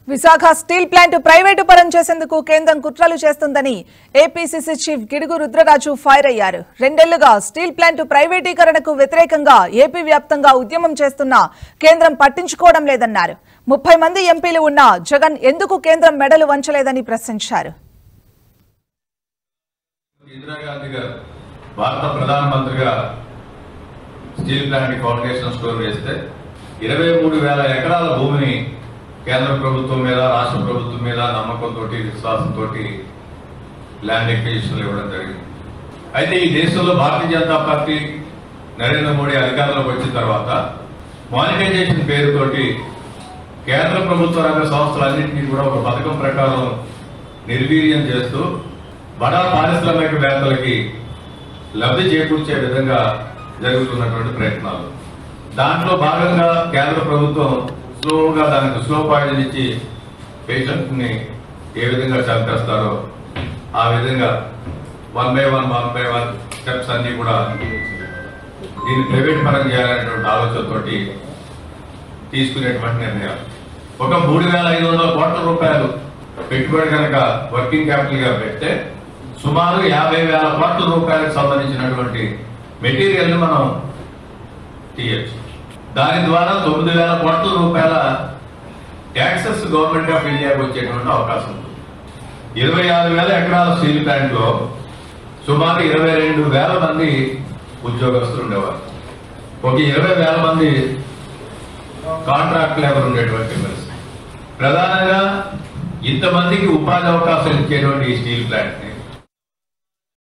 Visakha steel plant private పరం చేసేందుకు కేంద్రం కుట్రలు చేస్తుందని APCC chief Gidugu Rudraraju fire అయ్యారు రెండేళ్లుగా స్టీల్ ప్లాంట్ ప్రైవేటీకరణకు వ్యతిరేకంగా ఏపీ వ్యాప్తంగా ఉద్యమం చేస్తున్నా కేంద్రం పట్టించుకోవడం లేదన్నారు ముప్పై మంది ఎంపీలు ఉన్న జగన్ ఎందుకు కేంద్రం మెడలు వంచలేదని ప్రశ్నించారు ఇందిరాగాంధీ గారు భారత ప్రధానమంత్రిగా స్టీల్ ప్లాంట్ ఫౌండేషన్ స్టోర్ వేస్తే ఇరవై మూడు వేల ఎకరాల భూమిని కేంద్ర ప్రభుత్వం మీద రాష్ట్ర ప్రభుత్వం మీద నమ్మకంతో విశ్వాసంతో ల్యాండ్ ఎక్విజిషన్లు ఇవ్వడం జరిగింది అయితే ఈ దేశంలో భారతీయ జనతా పార్టీ నరేంద్ర మోడీ అధికారంలోకి వచ్చిన తర్వాత మానిటైజేషన్ పేరుతోటి కేంద్ర ప్రభుత్వ రంగ సంస్థలన్నింటినీ కూడా ఒక పథకం ప్రకారం నిర్వీర్యం చేస్తూ బడా పారిశ్రామికవేత్తలకి లబ్ధి చేకూర్చే విధంగా జరుగుతున్నటువంటి ప్రయత్నాలు దాంట్లో భాగంగా కేంద్ర ప్రభుత్వం స్లోగా దానికి స్లో పాయిజన్ ఇచ్చి పేషెంట్ ని ఏ విధంగా చంపేస్తారో ఆ విధంగా one by one one by one steps అన్ని కూడా దీన్ని ప్రైవేట్ పరం చేయాలనేటువంటి ఆలోచనతోటి తీసుకునేటువంటి నిర్ణయాలు ఒక మూడు వేల ఐదు వందల కోట్ల రూపాయలు పెట్టుబడి కనుక వర్కింగ్ క్యాపిటల్ గా పెడితే సుమారు యాభై వేల కోట్ల రూపాయలకు సంబంధించినటువంటి మెటీరియల్ ని మనం తీయచ్చు దాని ద్వారా తొమ్మిది వేల కోట్ల రూపాయల ట్యాక్సెస్ గవర్నమెంట్ ఆఫ్ ఇండియాకి వచ్చేటువంటి అవకాశం ఉంది ఇరవై ఆరు వేల ఎకరాల స్టీల్ ప్లాంట్ లో సుమారు ఇరవై రెండు వేల మంది ఉద్యోగస్తులు ఉండేవారు ఒక ఇరవై వేల మంది కాంట్రాక్ట్ లేబర్ ఉండేటువంటి పరిస్థితి ప్రధానంగా ఇంతమందికి ఉపాధి అవకాశాలు ఇచ్చేటువంటి ఈ స్టీల్ ప్లాంట్ ని